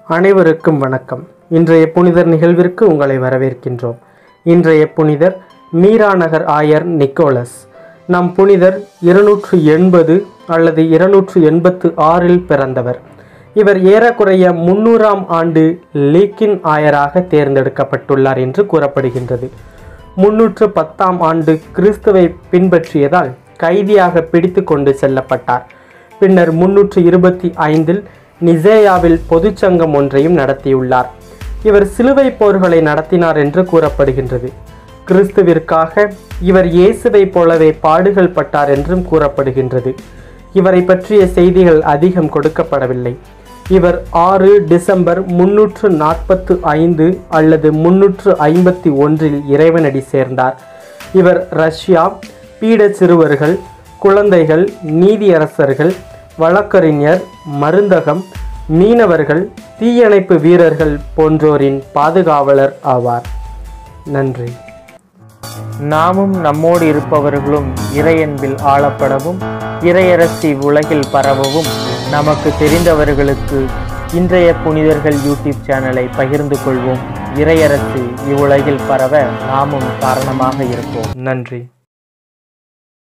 அனைவருக்கும் வணக்கம் இன்றைய புனிதர் நிகழ்விற்கு உங்களை வரவேற்கின்றோம் இன்றைய புனிதர் மீராநகர் ஆயர் நிக்கோலஸ் நம் புனிதர் இருநூற்று எண்பது அல்லது இருநூற்று எண்பத்து ஆறில் பிறந்தவர் இவர் ஏறக்குறைய முன்னூறாம் ஆண்டு லீக்கின் ஆயராக தேர்ந்தெடுக்கப்பட்டுள்ளார் என்று கூறப்படுகின்றது முன்னூற்று பத்தாம் ஆண்டு கிறிஸ்துவை பின்பற்றியதால் கைதியாக பிடித்து கொண்டு செல்லப்பட்டார் பின்னர் முன்னூற்று இருபத்தி ஐந்தில் நிசேயாவில் பொதுச்சங்கம் ஒன்றையும் நடத்தியுள்ளார் இவர் சிலுவை போர்களை நடத்தினார் என்று கூறப்படுகின்றது கிறிஸ்துவிற்காக இவர் இயேசுவைப் போலவே பாடுகள் பட்டார் என்றும் கூறப்படுகின்றது இவரை பற்றிய செய்திகள் அதிகம் கொடுக்கப்படவில்லை இவர் ஆறு டிசம்பர் முன்னூற்று நாற்பத்து ஐந்து அல்லது முன்னூற்று ஐம்பத்தி ஒன்றில் இறைவனடி சேர்ந்தார் இவர் ரஷ்யா பீட சிறுவர்கள் குழந்தைகள் நீதியரசர்கள் வழக்கறிஞர் மருந்தகம் மீனவர்கள் தீயணைப்பு வீரர்கள் போன்றோரின் பாதுகாவலர் ஆவார் நன்றி நாமும் நம்மோடு இருப்பவர்களும் இறையன்பில் ஆளப்படவும் இறையரசி உலகில் பரவவும் நமக்கு தெரிந்தவர்களுக்கு இன்றைய புனிதர்கள் யூடியூப் சேனலை பகிர்ந்து கொள்வோம் இறையரசு இவ்வுலகில் பரவ நாமும் காரணமாக இருப்போம் நன்றி